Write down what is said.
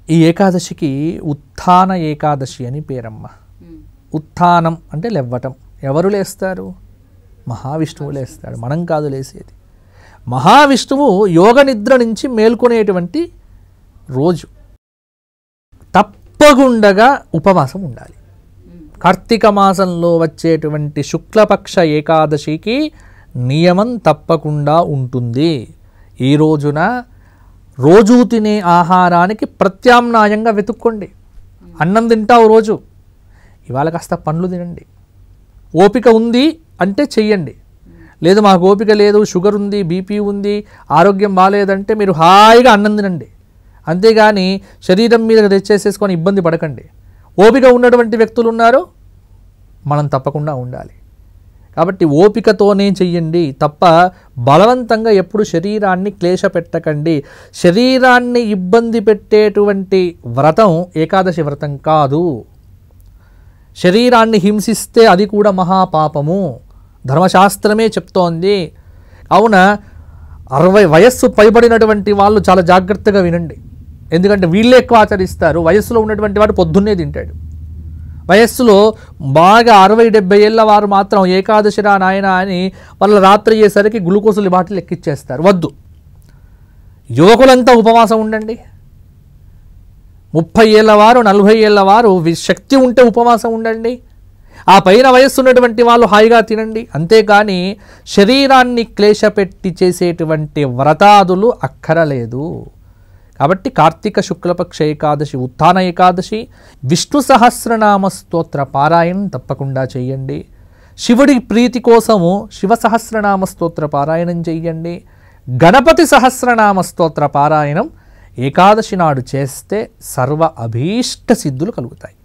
ఈ ఏకాదశికి ఉత్థాన ఏకాదశి అని పేరమ్మ ఉత్థానం అంటే లేవ్వటం ఎవరు లేస్తారు మహావిష్ణువు లేస్తాడు మనం కాదు లేసేది మహావిష్ణువు యోగ నిద్ర నుంచి మేల్కొనేటువంటి రోజు తప్పగుండగా ఉపవాసం ఉండాలి కార్తీక మాసంలో వచ్చేటువంటి శుక్లపక్ష ఏకాదశికి నియమం తప్పకుండా ఉంటుంది ఈ రోజున రోజు తినే ఆహారానికి ప్రత్యామ్నాయంగా వెతుక్కోండి అన్నం తింటావు రోజు ఇవాళ కాస్త పండ్లు తినండి ఓపిక ఉంది అంటే చెయ్యండి లేదు మాకు ఓపిక లేదు షుగర్ ఉంది బీపీ ఉంది ఆరోగ్యం బాగాలేదంటే మీరు హాయిగా అన్నం తినండి అంతేగాని శరీరం మీద తెచ్చేసేసుకొని ఇబ్బంది పడకండి ఓపిక ఉన్నటువంటి వ్యక్తులు ఉన్నారు మనం తప్పకుండా ఉండాలి కాబట్టి ఓపికతోనే చెయ్యండి తప్ప బలవంతంగా ఎప్పుడు శరీరాన్ని క్లేశ పెట్టకండి శరీరాన్ని ఇబ్బంది పెట్టేటువంటి వ్రతం ఏకాదశి వ్రతం కాదు శరీరాన్ని హింసిస్తే అది కూడా మహాపాపము ధర్మశాస్త్రమే చెప్తోంది కావున అరవై వయస్సు పైబడినటువంటి వాళ్ళు చాలా జాగ్రత్తగా వినండి ఎందుకంటే వీళ్ళే ఎక్కువ ఆచరిస్తారు వయస్సులో ఉన్నటువంటి వాడు పొద్దున్నే తింటాడు వయస్సులో బాగా అరవై డెబ్బై ఏళ్ళ వారు మాత్రం ఏకాదశిరా నాయన అని వాళ్ళ రాత్రి అయ్యేసరికి గ్లూకోజులు బాటిల్ ఎక్కిచ్చేస్తారు వద్దు యువకులంతా ఉపవాసం ఉండండి ముప్పై ఏళ్ళ వారు నలభై ఏళ్ళ వారు వి- శక్తి ఉంటే ఉపవాసం ఉండండి ఆ పైన వయస్సు ఉన్నటువంటి వాళ్ళు హాయిగా తినండి అంతేకాని శరీరాన్ని క్లేశపెట్టి చేసేటువంటి వ్రతాదులు అక్కరలేదు కాబట్టి కార్తీక శుక్లపక్ష ఏకాదశి ఉత్థాన ఏకాదశి విష్ణు సహస్రనామ స్తోత్ర పారాయణం తప్పకుండా చేయండి శివుడి ప్రీతి కోసము శివ సహస్రనామ స్తోత్ర పారాయణం చేయండి గణపతి సహస్రనామ స్తోత్ర పారాయణం ఏకాదశి నాడు చేస్తే సర్వ అభీష్ట సిద్ధులు కలుగుతాయి